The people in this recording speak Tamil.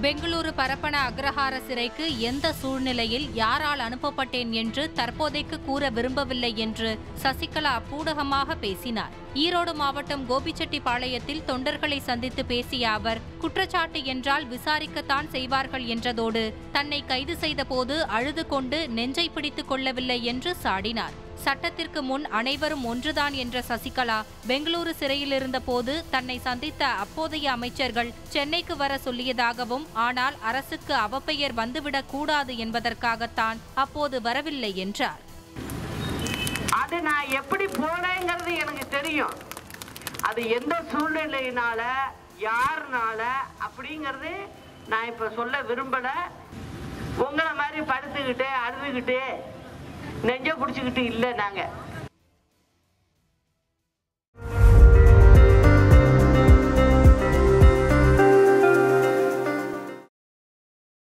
பெங்களூரு பரப்பன அக்ரஹார சிறைக்கு எந்த சூழ்நிலையில் யாரால் அனுப்பப்பட்டேன் என்று தற்போதைக்கு கூற விரும்பவில்லை என்று சசிகலா பூடகமாக பேசினார் ஈரோடு மாவட்டம் கோபிச்செட்டிப்பாளையத்தில் தொண்டர்களை சந்தித்து பேசிய அவர் குற்றச்சாட்டு என்றால் விசாரிக்கத்தான் செய்வார்கள் என்றதோடு தன்னை கைது செய்தபோது அழுது கொண்டு நெஞ்சை பிடித்துக் கொள்ளவில்லை என்று சாடினார் சட்டத்திற்கு முன் அனைவரும் ஒன்றுதான் என்ற சசிகலா பெங்களூரு சிறையில் இருந்தபோது தன்னை சந்தித்த அப்போதைய அமைச்சர்கள் சென்னைக்கு வர சொல்லியதாகவும் ஆனால் அரசுக்கு அவப்பெயர் வந்துவிடக் கூடாது என்பதற்காகத்தான் அப்போது வரவில்லை என்றார் அது நான் எப்படி போனேங்கிறது எனக்கு தெரியும் அது எந்த சூழ்நிலையினால யாருனால அப்படிங்கிறது நான் இப்ப சொல்ல விரும்பல உங்களை மாதிரி படுத்துக்கிட்டு அழுதுகிட்டு நெஞ்ச பிடிச்சிக்கிட்டு இல்லை நாங்க